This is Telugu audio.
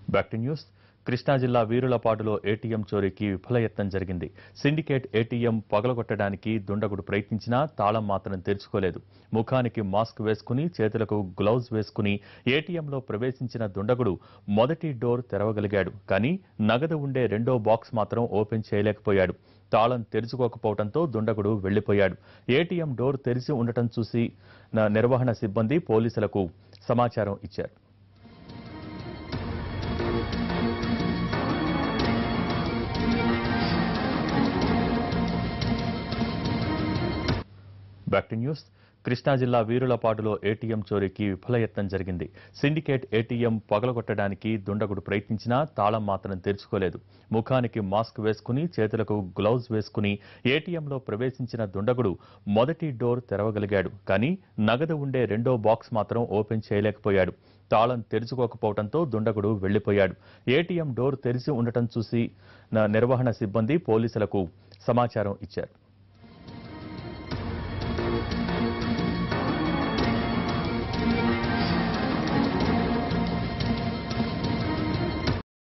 బ్యాక్ టు న్యూస్ కృష్ణా జిల్లా వీరులపాడులో ఏటీఎం చోరీకి విఫలయత్నం జరిగింది సిండికేట్ ఏటీఎం పగలగొట్టడానికి దుండగుడు ప్రయత్నించినా తాళం మాత్రం తెరుచుకోలేదు ముఖానికి మాస్క్ వేసుకుని చేతులకు గ్లౌజ్ వేసుకుని ఏటీఎంలో ప్రవేశించిన దుండగుడు మొదటి డోర్ తెరవగలిగాడు కానీ నగదు ఉండే రెండో బాక్స్ మాత్రం ఓపెన్ చేయలేకపోయాడు తాళం తెరుచుకోకపోవడంతో దుండగుడు వెళ్లిపోయాడు ఏటీఎం డోర్ తెరిచి ఉండటం చూసి న- నిర్వహణ సిబ్బంది పోలీసులకు సమాచారం ఇచ్చారు బ్యాక్ టు న్యూస్ కృష్ణా జిల్లా వీరులపాడులో ఏటీఎం చోరీకి విఫలయత్నం జరిగింది సిండికేట్ ఏటీఎం పగలగొట్టడానికి దుండగుడు ప్రయత్నించినా తాళం మాత్రం తెరుచుకోలేదు ముఖానికి మాస్క్ వేసుకుని చేతులకు గ్లౌజ్ వేసుకుని ఏటీఎంలో ప్రవేశించిన దుండగుడు మొదటి డోర్ తెరవగలిగాడు కానీ నగదు ఉండే రెండో బాక్స్ మాత్రం ఓపెన్ చేయలేకపోయాడు తాళం తెరుచుకోకపోవడంతో దుండగుడు వెళ్లిపోయాడు ఏటీఎం డోర్ తెరిచి ఉండటం చూసి న- నిర్వహణ సిబ్బంది పోలీసులకు సమాచారం ఇచ్చారు